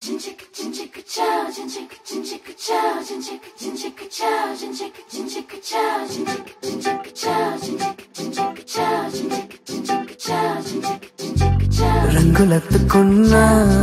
రంగులెత్తుకున్నా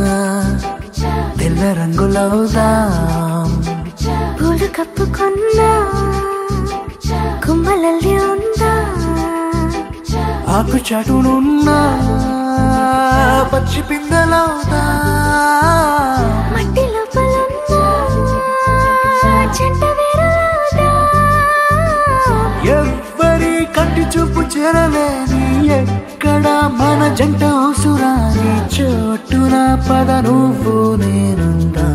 తెల్ల రంగులవుదాం పూలు కప్పుకున్నా కుమ్మలల్లి ఉందా ఆకు చాటునున్నా పచ్చి పిందలవుదా మట్టి లోపలున్నా చెంట వేరులాదా ఎవ్వరి కంటి చూపు చేరలేని ఎక్కడ మన జంట అవసరాని చోటున పద నువ్వు నేనుందాం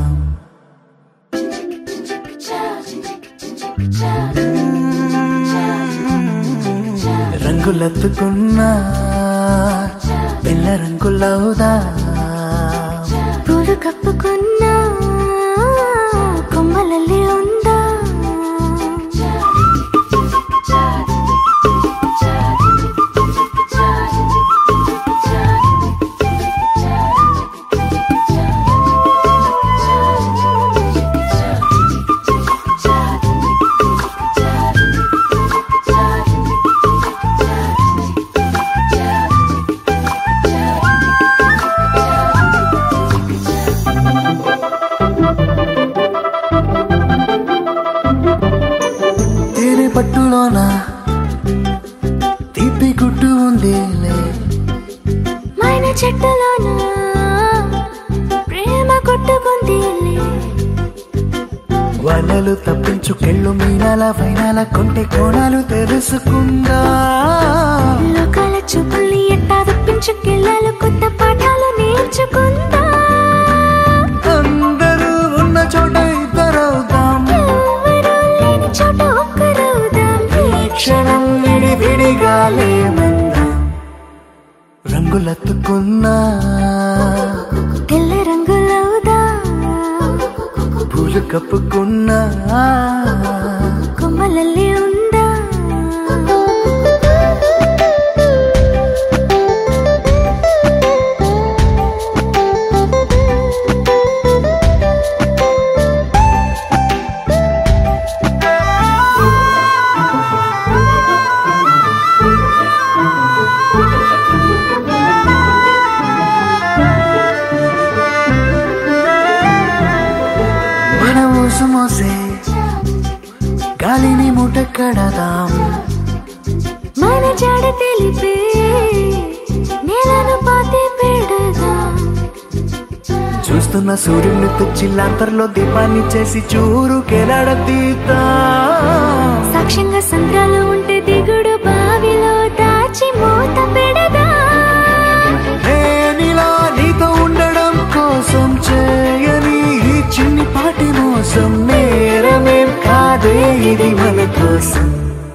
రంగులెత్తుకున్నా పిల్ల రంగులవుదా పూలు కప్పుకున్నా కొమ్మలల్లి ఉందా తేనె పట్టులోన తీపి గుడ్డు ఉందిలే మైన చెట్టులోన ప్రేమ కొట్టుకుందిలే వలలు తప్పించు కెళ్ళు మీనాల వైనాల కొంటె కోణాలు తెలుసుకుందా లోకాల చూపుల్ని ఎట్టా తప్పించుకెళ్ళాలి కొత్త పాఠాలు నేర్చుకుందా అందరూ ఉన్న చోట ఇద్దరవుదాం ఎవరూ లేని చోట ఒక్కరవుదాం ఈ క్షణం విడి విడిగా లేమందాం రంగులెత్తుకున్నా తెల్ల రంగులవుదా పూలు కప్పుకున్నా కొమ్మలల్లి ఉందా మన ఊసు మోసే గాలిని మూట కడదాం మన జాడ తెలిపే నేలను పాతి పెడదాం చూస్తున్న సూర్యుని తెచ్చి లాంతర్లో దీపాన్ని చేసి చూరు కెలాడతీతా సాక్ష్యంగా సంద్రాలు ఉంటే దిగుడు బావిలో దాచి మూత పెడదా నేనిలా నీతో ఉండడం కోసం చేయని ఈ చిన్ని పాటి మోసం నేరమేం కాదే ఇది మన కోసం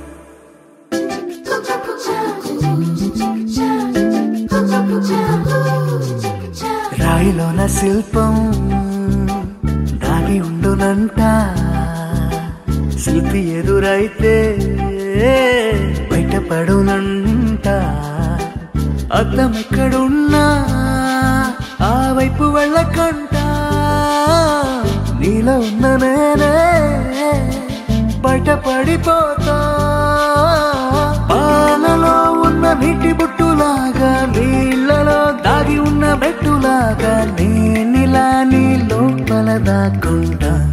రాయిలోన శిల్పం దాగి ఉండునంట శిల్పి ఎదురైతే బయటపడునంట అద్దం ఎక్కడున్నా ఆ వైపు వెళ్ళకంట నీలో ఉన్న నేనే బయటపడిపోతా పాలలో ఉన్న నీటి బుట్టులాగా నీళ్ళలో దాగి ఉన్న బెట్టులాగా నేనిలా నీ లోపల దాక్కుంటా